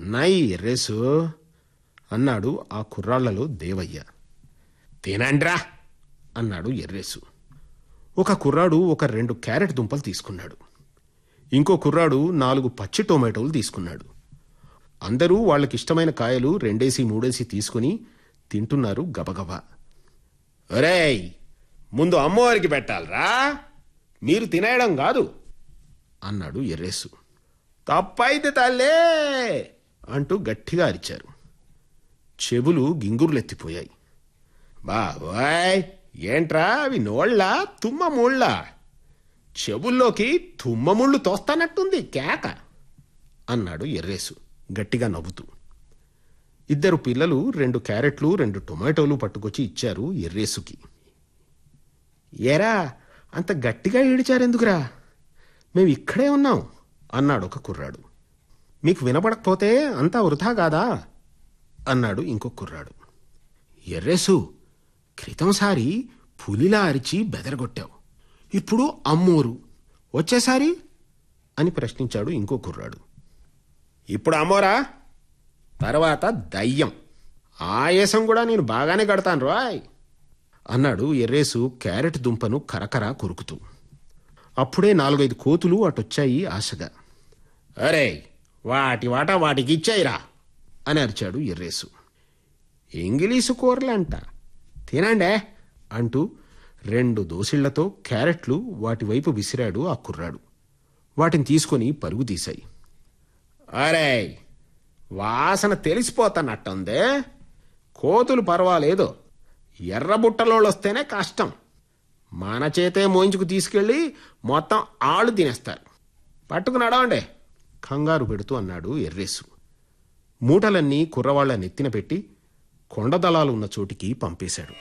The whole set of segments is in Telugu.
ఉన్నాయి ఎర్రేసు అన్నాడు ఆ కుర్రాళ్లలో దేవయ్య తినండ్రా అన్నాడు ఎర్రేసు ఒక కుర్రాడు ఒక రెండు క్యారెట్ దుంపలు తీసుకున్నాడు ఇంకో కుర్రాడు నాలుగు పచ్చి టొమాటోలు తీసుకున్నాడు అందరూ వాళ్ళకిష్టమైన కాయలు రెండేసి మూడేసి తీసుకుని తింటున్నారు గబగబా ఒరేయ్ ముందు అమ్మవారికి పెట్టాలరా మీరు తినేయడం కాదు అన్నాడు ఎర్రేసు తప్పైతే తల్లే అంటూ గట్టిగా అరిచారు చెవులు గింగుర్లెత్తిపోయాయి బాబాయ్ ఏంట్రా అవి నోళ్ళ తుమ్మ ముళ్ళ చెవుల్లోకి తుమ్మ ముళ్ళు తోస్తానట్టుంది కేక అన్నాడు ఎర్రేసు గట్టిగా నవ్వుతూ ఇద్దరు పిల్లలు రెండు క్యారెట్లు రెండు టొమాటోలు పట్టుకొచ్చి ఇచ్చారు ఎర్రేసుకి ఏరా అంత గట్టిగా ఏడిచారెందుకురా మేము ఇక్కడే ఉన్నాం అన్నాడు ఒక కుర్రాడు మీకు వినపడకపోతే అంతా వృధా కాదా అన్నాడు ఇంకొక కుర్రాడు ఎర్రేసు క్రితంసారి పులిలా అరిచి బెదరగొట్టావు ఇప్పుడు అమ్మోరు వచ్చేసారి అని ప్రశ్నించాడు ఇంకో కుర్రాడు ఇప్పుడు అమ్మోరా తర్వాత దయ్యం ఆయాసం కూడా నేను బాగానే కడతాను రాయ్ అన్నాడు ఎర్రేసు క్యారెట్ దుంపను కరకర కొరుకుతూ అప్పుడే నాలుగైదు కోతులు అటొచ్చాయి ఆశగా అరే వాటి వాట వాటికి ఇచ్చాయిరా అని అరిచాడు ఎర్రేసు ఇంగిలీసు కూరలంట తినండే అంటూ రెండు దోసిళ్లతో క్యారెట్లు వాటి వైపు విసిరాడు ఆ కుర్రాడు వాటిని తీసుకొని పరుగు తీశాయి అరే వాసన తెలిసిపోతానట్టుందే కోతులు పర్వాలేదు ఎర్రబుట్టలోళ్ళు వస్తేనే కష్టం మన చేతే మోయించుకు తీసుకెళ్ళి మొత్తం ఆళ్ళు తినేస్తారు పట్టుకు నడవండి కంగారు పెడుతూ అన్నాడు ఎర్రేసు మూటలన్నీ కుర్రవాళ్ల నెత్తిన పెట్టి కొండదళాలు ఉన్న చోటికి పంపేశాడు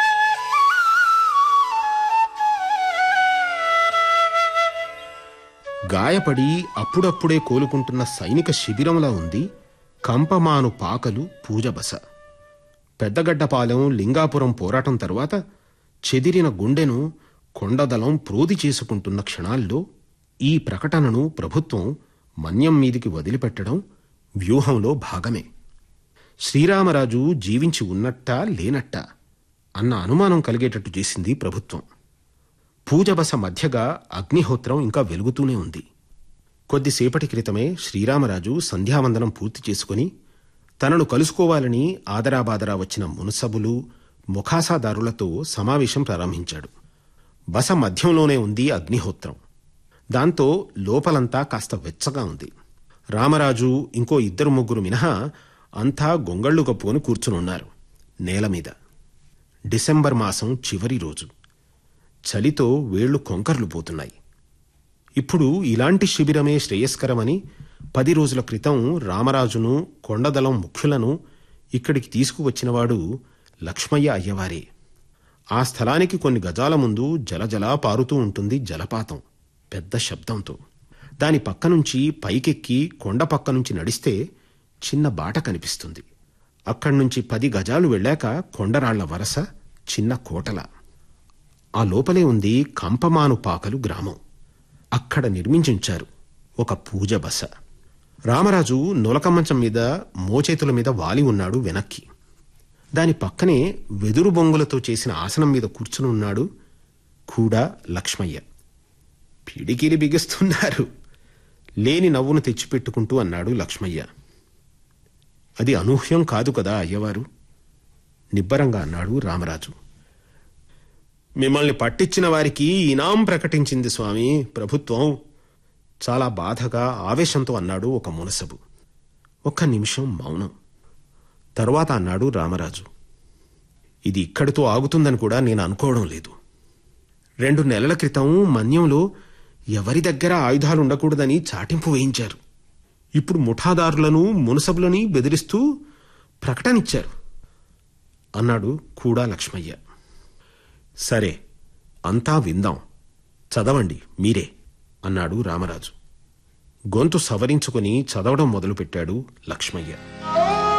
గాయపడి అప్పుడప్పుడే కోలుకుంటున్న సైనిక శిబిరంలా ఉంది కంపమాను పాకలు పూజబస పెద్దగడ్డపాలెం లింగాపురం పోరాటం తరువాత చెదిరిన గుండెను కొండదళం ప్రోది చేసుకుంటున్న క్షణాల్లో ఈ ప్రకటనను ప్రభుత్వం మన్యం మీదికి వదిలిపెట్టడం వ్యూహంలో భాగమే శ్రీరామరాజు జీవించి ఉన్నట్టా లేనట్టా అన్న అనుమానం కలిగేటట్టు చేసింది ప్రభుత్వం పూజబస మధ్యగా అగ్నిహోత్రం ఇంకా వెలుగుతూనే ఉంది కొద్దిసేపటి క్రితమే శ్రీరామరాజు సంధ్యావందనం పూర్తి చేసుకుని తనను కలుసుకోవాలని ఆదరాబాదరా వచ్చిన మునసబులు ముఖాసాదారులతో సమావేశం ప్రారంభించాడు బస మధ్యంలోనే ఉంది అగ్నిహోత్రం దాంతో లోపలంతా కాస్త వెచ్చగా ఉంది రామరాజు ఇంకో ఇద్దరు ముగ్గురు మినహా అంతా గొంగళ్ళు కప్పుకొని కూర్చునున్నారు నేల మీద డిసెంబర్ మాసం చివరి రోజు చలితో వేళ్లు కొంకర్లు పోతున్నాయి ఇప్పుడు ఇలాంటి శిబిరమే శ్రేయస్కరమని పది రోజుల క్రితం రామరాజును కొండదళం ముఖ్యులను ఇక్కడికి తీసుకువచ్చినవాడు లక్ష్మయ్య అయ్యవారే ఆ స్థలానికి కొన్ని గజాల ముందు జలజలా పారుతూ ఉంటుంది జలపాతం పెద్ద శబ్దంతో దాని పక్క నుంచి పైకెక్కి కొండ పక్క నుంచి నడిస్తే చిన్న బాట కనిపిస్తుంది అక్కడి నుంచి పది గజాలు వెళ్ళాక కొండరాళ్ల వరస చిన్న కోటల ఆ లోపలే ఉంది కంపమాను పాకలు గ్రామం అక్కడ నిర్మించుంచారు ఒక పూజ బస రామరాజు నులకమంచం మీద మోచేతుల మీద వాలి ఉన్నాడు వెనక్కి దాని పక్కనే వెదురు బొంగులతో చేసిన ఆసనం మీద కూర్చుని ఉన్నాడు కూడా లక్ష్మయ్య పిడికిలి బిగిస్తున్నారు లేని నవ్వును తెచ్చిపెట్టుకుంటూ అన్నాడు లక్ష్మయ్య అది అనూహ్యం కాదు కదా అయ్యవారు నిబ్బరంగా అన్నాడు రామరాజు మిమ్మల్ని పట్టించిన వారికి ఇనాం ప్రకటించింది స్వామి ప్రభుత్వం చాలా బాధగా ఆవేశంతో అన్నాడు ఒక మునసబు ఒక్క నిమిషం మౌనం తరువాత అన్నాడు రామరాజు ఇది ఇక్కడితో ఆగుతుందని కూడా నేను అనుకోవడం లేదు రెండు నెలల క్రితం మన్యంలో ఎవరి దగ్గర ఆయుధాలు ఉండకూడదని చాటింపు వేయించారు ఇప్పుడు ముఠాదారులను మునసబులని బెదిరిస్తూ ప్రకటనిచ్చారు అన్నాడు కూడా లక్ష్మయ్య సరే అంతా విందాం చదవండి మీరే అన్నాడు రామరాజు గొంతు సవరించుకుని చదవడం మొదలుపెట్టాడు లక్ష్మయ్య